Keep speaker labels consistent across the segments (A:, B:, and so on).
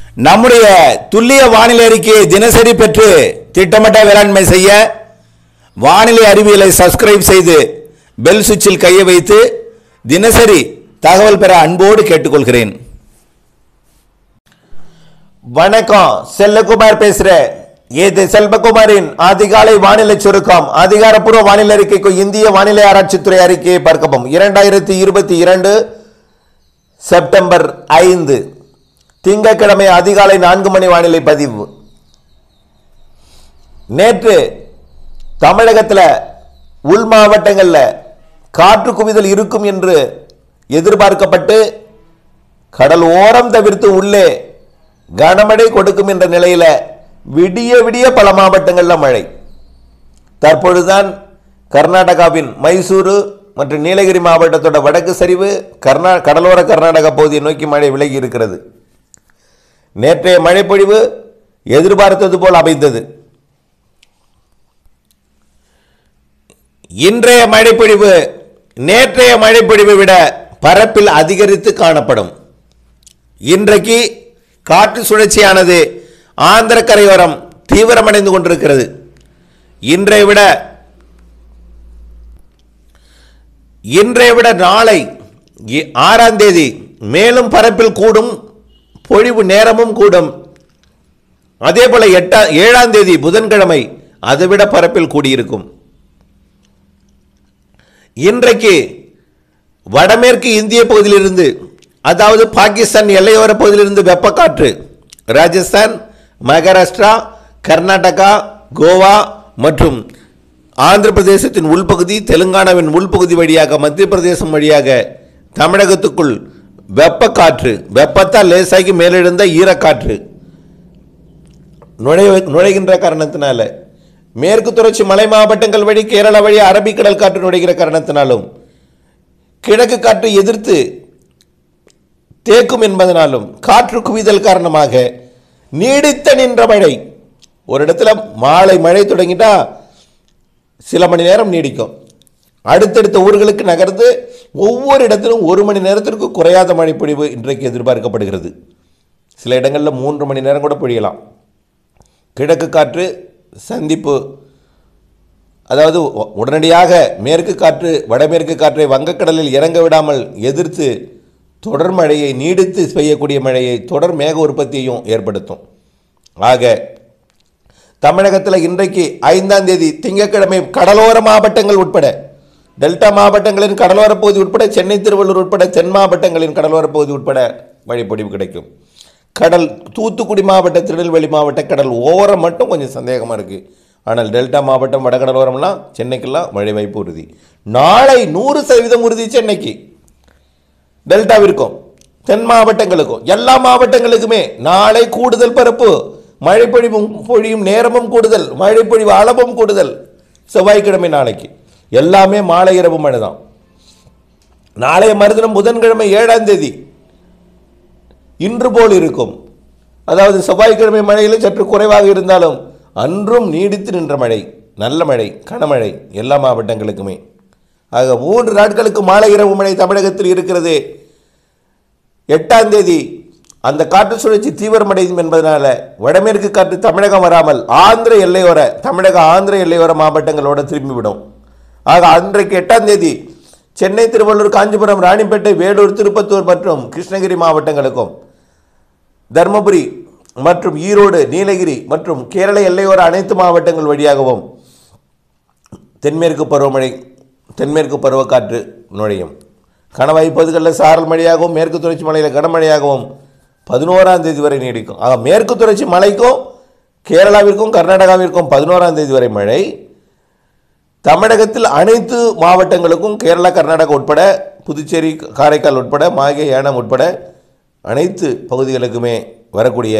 A: நம்முடைய துல்லிய வானிலை அறிக்கையை தினசரி பெற்று திட்டமிட்ட வேளாண்மை செய்ய வானிலை அறிவியலை சப்ஸ்கிரைப் செய்து பெல் சுவிட்சில் கையை வைத்து தினசரி தகவல் பெற அன்போடு கேட்டுக்கொள்கிறேன் வணக்கம் செல்லகுமார் பேசுறேன் இது செல்வகுமாரின் அதிகாலை வானிலை சுருக்கம் அதிகாரப்பூர்வ வானிலை அறிக்கைக்கு இந்திய வானிலை ஆராய்ச்சித்துறை அறிக்கையை பார்க்கவும் இரண்டாயிரத்தி இருபத்தி இரண்டு செப்டம்பர் ஐந்து திங்கட்கிழமை அதிகாலை நான்கு மணி வானிலை பதிவு நேற்று தமிழகத்தில் உள் மாவட்டங்களில் காற்று குவிதல் இருக்கும் என்று எதிர்பார்க்கப்பட்டு கடல் ஓரம் தவிர்த்து உள்ளே கனமழை கொடுக்கும் என்ற நிலையில விடிய விடிய பல மாவட்டங்களில் மழை தற்பொழுதுதான் கர்நாடகாவின் மைசூரு மற்றும் நீலகிரி மாவட்டத்தோட வடக்கு சரிவு கர்நா கடலோர கர்நாடகா பகுதியை நோக்கி மழை விலகி இருக்கிறது நேற்றைய மழைப்பொழிவு எதிர்பார்த்தது போல் அமைந்தது இன்றைய மழைப்பொழிவு நேற்றைய மழைப்பொழிவை விட பரப்பில் அதிகரித்து காணப்படும் இன்றைக்கு காற்று சுழற்சியானது ஆந்திர கரையோரம் தீவிரமடைந்து கொண்டிருக்கிறது இன்றைய விட இன்றைய விட நாளை இ- ஆறாம் தேதி மேலும் பரப்பில் கூடும் பொழிவு நேரமும் கூடும் அதே போல எட்டா ஏழாம் தேதி புதன்கிழமை அதைவிட பரப்பில் கூடியிருக்கும் இன்றைக்கு வடமேற்கு இந்திய பகுதியிலிருந்து அதாவது பாகிஸ்தான் எல்லையோர பகுதியிலிருந்து வெப்பக்காற்று ராஜஸ்தான் மகாராஷ்டிரா கர்நாடகா கோவா மற்றும் ஆந்திர பிரதேசத்தின் உள்பகுதி தெலுங்கானாவின் உள்பகுதி வழியாக மத்திய பிரதேசம் வழியாக தமிழகத்துக்குள் வெப்பக்காற்று வெப்பத்தால் லேசாகி மேலெழுந்த ஈரக்காற்று நுழைய நுழைகின்ற காரணத்தினால மேற்கு தொடர்ச்சி மலை மாவட்டங்கள் வழி கேரளா வழி அரபிக்கடல் காற்று நுழைகிற காரணத்தினாலும் கிழக்கு காற்று எதிர்த்து தேக்கும் என்பதனாலும் காற்று குவிதல் காரணமாக நீடித்த நின்ற மழை ஒரு இடத்துல மாலை மழை தொடங்கிட்டா சில மணி நேரம் நீடிக்கும் அடுத்தடுத்த ஊர்களுக்கு நகர்ந்து ஒவ்வொரு இடத்திலும் ஒரு மணி நேரத்திற்கு குறையாத மழை பொழிவு இன்றைக்கு எதிர்பார்க்கப்படுகிறது சில இடங்களில் மூன்று மணி நேரம் கூட பொழியலாம் கிழக்கு காற்று சந்திப்பு அதாவது உ- உடனடியாக மேற்கு காற்று வடமேற்கு காற்றை வங்கக்கடலில் இறங்க விடாமல் எதிர்த்து தொடர் மழையை நீடித்து பெய்யக்கூடிய மழையை தொடர் மேக உற்பத்தியையும் ஏற்படுத்தும் ஆக தமிழகத்தில் இன்றைக்கு ஐந்தாம் தேதி திங்கட்கிழமை கடலோர மாவட்டங்கள் உட்பட டெல்டா மாவட்டங்களின் கடலோர பகுதி உட்பட சென்னை திருவள்ளூர் உட்பட தென் மாவட்டங்களின் கடலோர பகுதி உட்பட மழைப்பொழிவு கிடைக்கும் கடல் தூத்துக்குடி மாவட்ட திருநெல்வேலி மாவட்ட கடல் ஓரம் மட்டும் கொஞ்சம் சந்தேகமாக இருக்குது ஆனால் டெல்டா மாவட்டம் வடகடலோரம்லாம் சென்னைக்கெல்லாம் மழை வாய்ப்பு உறுதி நாளை நூறு சதவீதம் உறுதி சென்னைக்கு டெல்டாவிற்கும் தென் மாவட்டங்களுக்கும் எல்லா மாவட்டங்களுக்குமே நாளை கூடுதல் பரப்பு மழைப்பொழிவும் பொழியும் நேரமும் கூடுதல் மழைப்பொழிவு அளவும் கூடுதல் செவ்வாய்க்கிழமை நாளைக்கு எல்லாமே மாலை இரவு மழை தான் நாளைய மறுதினம் புதன்கிழமை ஏழாம் தேதி இன்று போல் இருக்கும் அதாவது செவ்வாய்க்கிழமை மழையில் சற்று குறைவாக இருந்தாலும் அன்றும் நீடித்து நின்ற மழை நல்ல மழை கனமழை எல்லா மாவட்டங்களுக்குமே ஆக மூன்று நாட்களுக்கு மாலை இரவு மழை தமிழகத்தில் இருக்கிறது எட்டாம் தேதி அந்த காற்று சுழற்சி தீவிரமடையும் என்பதனால வடமேற்கு காற்று தமிழகம் வராமல் ஆந்திர எல்லையோர தமிழக ஆந்திர எல்லையோர மாவட்டங்களோட திரும்பிவிடும் ஆக அன்றைக்கு எட்டாம் தேதி சென்னை திருவள்ளூர் காஞ்சிபுரம் ராணிப்பேட்டை வேலூர் திருப்பத்தூர் மற்றும் கிருஷ்ணகிரி மாவட்டங்களுக்கும் தர்மபுரி மற்றும் ஈரோடு நீலகிரி மற்றும் கேரள எல்லையோர அனைத்து மாவட்டங்கள் வழியாகவும் தென்மேற்கு பருவமழை தென்மேற்கு பருவக்காற்று நுழையும் கணவாய் பகுதிகளில் சாரல் மழையாகவும் மேற்கு தொடர்ச்சி மலையில் கனமழையாகவும் பதினோராம் தேதி வரை நீடிக்கும் ஆக மேற்கு தொடர்ச்சி மலைக்கும் கேரளாவிற்கும் கர்நாடகாவிற்கும் பதினோராம் தேதி வரை மழை தமிழகத்தில் அனைத்து மாவட்டங்களுக்கும் கேரளா கர்நாடகா உட்பட புதுச்சேரி காரைக்கால் உட்பட மாகே ஏனம் உட்பட அனைத்து பகுதிகளுக்குமே வரக்கூடிய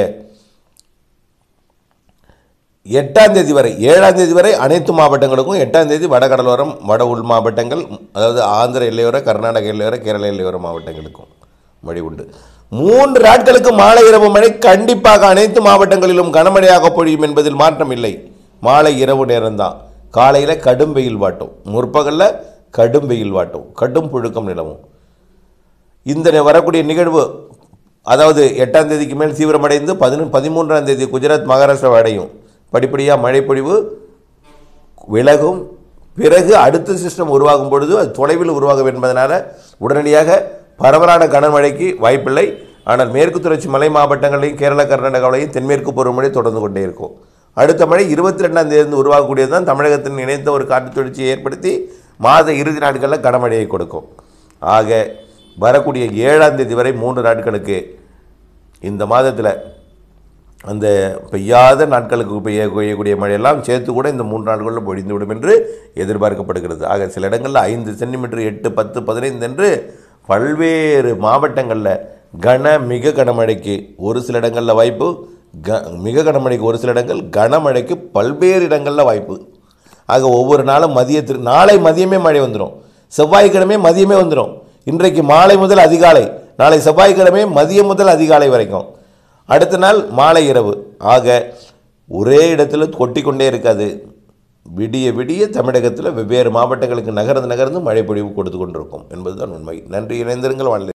A: எட்டாம் தேதி வரை ஏழாம் தேதி வரை அனைத்து மாவட்டங்களுக்கும் எட்டாம் தேதி வடகடலோரம் வட உள் மாவட்டங்கள் அதாவது ஆந்திர எல்லையோர கர்நாடக எல்லையோர கேரள எல்லையோர மாவட்டங்களுக்கும் மழை உண்டு மூன்று நாட்களுக்கு மாலை இரவு மழை கண்டிப்பாக அனைத்து மாவட்டங்களிலும் கனமழையாக பொழியும் என்பதில் மாற்றம் இல்லை மாலை இரவு நேரம்தான் காலையில் கடும் வெயில் வாட்டும் முற்பகலில் கடும் வெயில் வாட்டும் கடும் புழுக்கம் நிலவும் இந்த நி- வரக்கூடிய நிகழ்வு அதாவது எட்டாம் தேதிக்கு மேல் தீவிரமடைந்து பதினொ பதிமூன்றாம் தேதி குஜராத் மகாராஷ்டிராவை அடையும் படிப்படியாக மழைப்பொழிவு விலகும் பிறகு அடுத்த சிஸ்டம் உருவாகும் பொழுது அது தொலைவில் உருவாகும் என்பதனால உடனடியாக பரவலான கனமழைக்கு வாய்ப்பில்லை ஆனால் மேற்கு தொடர்ச்சி மலை மாவட்டங்களையும் கேரள கர்நாடகாவிலையும் தென்மேற்கு பருவமழை தொடர்ந்து கொண்டே இருக்கும் அடுத்த மழை இருபத்தி ரெண்டாம் தேதி உருவாகக்கூடியது தான் தமிழகத்தில் இணைந்த ஒரு காற்று சுழற்சியை ஏற்படுத்தி மாத இறுதி நாட்களில் கனமழையை கொடுக்கும் ஆக வரக்கூடிய ஏழாம் தேதி வரை மூன்று நாட்களுக்கு இந்த மாதத்தில் அந்த பெய்யாத நாட்களுக்கு பெய்ய பெய்யக்கூடிய மழையெல்லாம் சேர்த்து கூட இந்த மூன்று நாட்களில் பொழிந்துவிடும் என்று எதிர்பார்க்கப்படுகிறது ஆக சில இடங்களில் ஐந்து சென்டிமீட்டர் எட்டு பத்து பதினைந்து என்று பல்வேறு மாவட்டங்களில் கன மிக கனமழைக்கு ஒரு சில இடங்களில் வாய்ப்பு க மிக கனமழைக்கு ஒரு சில இடங்கள் கனமழைக்கு பல்வேறு இடங்களில் வாய்ப்பு ஆக ஒவ்வொரு நாளும் மதியத்திற்கு நாளை மதியமே மழை வந்துடும் செவ்வாய்க்கிழமை மதியமே வந்துடும் இன்றைக்கு மாலை முதல் அதிகாலை நாளை செவ்வாய்க்கிழமை மதியம் முதல் அதிகாலை வரைக்கும் அடுத்த நாள் மாலை இரவு ஆக ஒரே இடத்துல கொட்டி கொண்டே இருக்காது விடிய விடிய தமிழகத்தில் வெவ்வேறு மாவட்டங்களுக்கு நகர்ந்து நகர்ந்து மழை பொழிவு கொடுத்து கொண்டிருக்கும் என்பதுதான் உண்மை நன்றி இணைந்திருங்கள் வாழ்ந்து